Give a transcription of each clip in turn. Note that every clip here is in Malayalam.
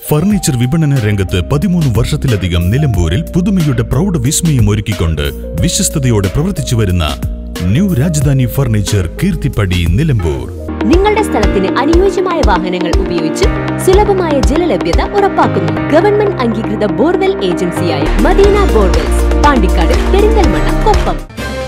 ഫർണിച്ചർ വിപണന രംഗത്ത് പതിമൂന്ന് വർഷത്തിലധികം നിലമ്പൂരിൽ പുതുമയുടെ പ്രൗഢ വിസ്മയം ഒരുക്കിക്കൊണ്ട് വിശ്വസ്തയോടെ പ്രവർത്തിച്ചു വരുന്ന ന്യൂ രാജധാനി ഫർണിച്ചർ കീർത്തിപ്പടി നിലമ്പൂർ നിങ്ങളുടെ സ്ഥലത്തിന് അനുയോജ്യമായ വാഹനങ്ങൾ ഉപയോഗിച്ച് സുലഭമായ ജലലഭ്യത ഉറപ്പാക്കുന്നു ഗവൺമെന്റ് അംഗീകൃത ബോർവെൽ ഏജൻസിയായ Madina borewells Pandikkad Perinthalmanna Koppam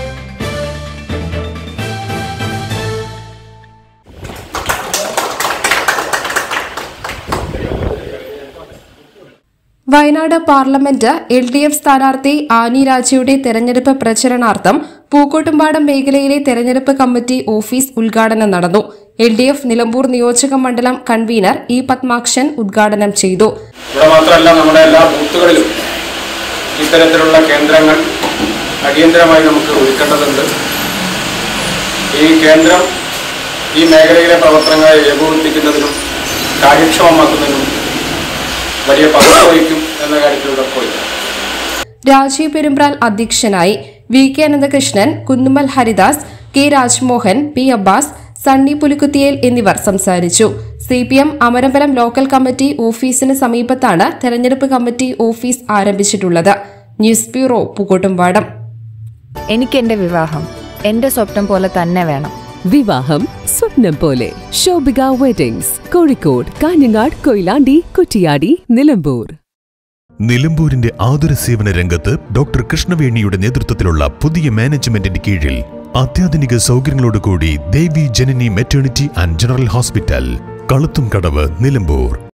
Wayanad parliament L D F സ്ഥാനാർത്ഥി ആനി രാജയുടെ തെരഞ്ഞെടുപ്പ് പ്രചരണാർത്ഥം പൂക്കോട്ടുംപാടം മേഖലയിലെ തെരഞ്ഞെടുപ്പ് കമ്മിറ്റി ഓഫീസ് ഉദ്ഘാടനം നടന്നു എൽ ഡി എഫ് നിലമ്പൂർ നിയോജക മണ്ഡലം കൺവീനർ ഇ പത്മാക്ഷൻ ഉദ്ഘാടനം ചെയ്തു ഇവിടെ മാത്രമല്ല നമ്മുടെ എല്ലാ ബൂത്തുകളിലും ഇത്തരത്തിലുള്ള കേന്ദ്രങ്ങൾ അടിയന്തരമായി നമുക്ക് ഒരുക്കേണ്ടതുണ്ട് ഈ കേന്ദ്രം ഈ മേഖലയിലെ പ്രവർത്തനങ്ങളെ ഏകോപിപ്പിക്കുന്നതിനും കാര്യക്ഷമമാക്കുന്നതിനും വലിയ പങ്ക് വഹിക്കും എന്ന കാര്യത്തിൽ ഉറപ്പുമില്ല രാജീവ് പെരുമ്പ്രാൽ അധ്യക്ഷനായി V K Ananthakrishnan Kunnumal Haridas K Rajmohan P Abbas Sunny Pulikkuthiyel എന്നിവർ സംസാരിച്ചു C P M Amarambalam local committee ഓഫീസിന് സമീപത്താണ് തെരഞ്ഞെടുപ്പ് കമ്മിറ്റി ഓഫീസ് ആരംഭിച്ചിട്ടുള്ളത് ന്യൂസ് ബ്യൂറോ പൂക്കോട്ടുംപാടം എനിക്ക് എന്റെ വിവാഹം എന്റെ സ്വപ്നം പോലെ തന്നെ വേണം വിവാഹം സ്വപ്നം പോലെ ശോഭിക വെഡിങ്സ് കോഴിക്കോട് കാഞ്ഞങ്ങാട് കൊയിലാണ്ടി കുറ്റിയാടി നിലമ്പൂർ നിലമ്പൂരിന്റെ ആതുര സേവന രംഗത്ത് ഡോക്ടർ കൃഷ്ണവേണിയുടെ നേതൃത്വത്തിലുള്ള പുതിയ മാനേജ്മെന്റിന്റെ കീഴിൽ അത്യാധുനിക സൗകര്യങ്ങളോടുകൂടി Devi Janani maternity and general hospital Kaluthum Kadavu Nilambur